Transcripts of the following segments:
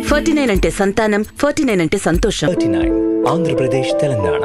forty nine అంటే సంతానం forty nine అంటే సంతోషం థర్టీ నైన్ ఆంధ్రప్రదేశ్ తెలంగాణ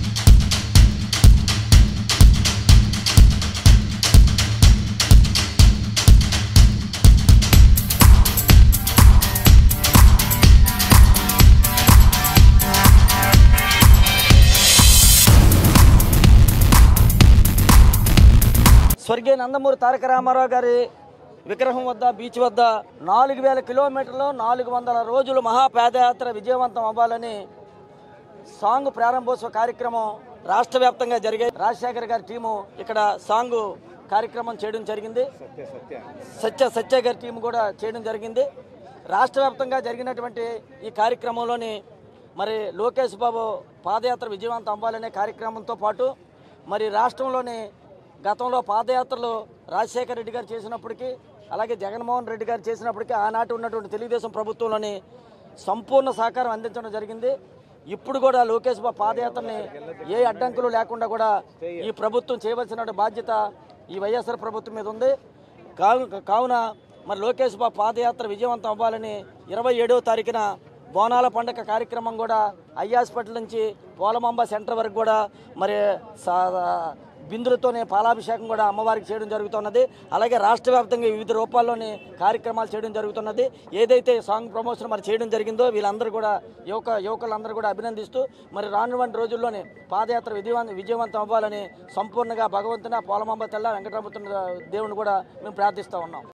స్వర్గీయ నందమూరి తారక రామారావు గారి విగ్రహం వద్ద బీచ్ వద్ద నాలుగు వేల కిలోమీటర్లు నాలుగు వందల రోజులు మహాపాదయాత్ర విజయవంతం అవ్వాలని సాంగ్ ప్రారంభోత్సవ కార్యక్రమం రాష్ట్ర వ్యాప్తంగా జరిగాయి రాజశేఖర్ గారి టీము ఇక్కడ సాంగ్ కార్యక్రమం చేయడం జరిగింది సత్య సత్య గారి టీం కూడా చేయడం జరిగింది రాష్ట్ర వ్యాప్తంగా జరిగినటువంటి ఈ కార్యక్రమంలోని మరి లోకేష్ బాబు పాదయాత్ర విజయవంతం అవ్వాలనే కార్యక్రమంతో పాటు మరి రాష్ట్రంలోని గతంలో పాదయాత్రలు రాజశేఖర రెడ్డి గారు చేసినప్పటికీ అలాగే జగన్మోహన్ రెడ్డి గారు చేసినప్పటికీ ఆనాటి ఉన్నటువంటి తెలుగుదేశం ప్రభుత్వంలోని సంపూర్ణ సహకారం అందించడం జరిగింది ఇప్పుడు కూడా లోకేష్ బాబు పాదయాత్రని ఏ అడ్డంకులు లేకుండా కూడా ఈ ప్రభుత్వం చేయవలసిన బాధ్యత ఈ వైఎస్ఆర్ ప్రభుత్వం మీద ఉంది కావు కావున మరి లోకేష్ బాబు పాదయాత్ర విజయవంతం అవ్వాలని ఇరవై ఏడవ తారీఖున బోనాల పండగ కార్యక్రమం కూడా ఐ హాస్పిటల్ నుంచి పోలమాంబ సెంటర్ వరకు కూడా మరి సా- బిందులతోనే పాలాభిషేకం కూడా అమ్మవారికి చేయడం జరుగుతున్నది అలాగే రాష్ట్ర వ్యాప్తంగా వివిధ రూపాల్లోనే కార్యక్రమాలు చేయడం జరుగుతున్నది ఏదైతే సాంగ్ ప్రమోషన్ మరి చేయడం జరిగిందో వీళ్ళందరూ కూడా యువక యువకులందరూ కూడా అభినందిస్తూ మరి రానువంటి రోజుల్లోనే పాదయాత్ర విజయవంతం విజయవంతం అవ్వాలని సంపూర్ణంగా భగవంతుని పోలమాంబ తెల్ల వెంకటరమణ దేవుని కూడా మేము ప్రార్థిస్తూ ఉన్నాం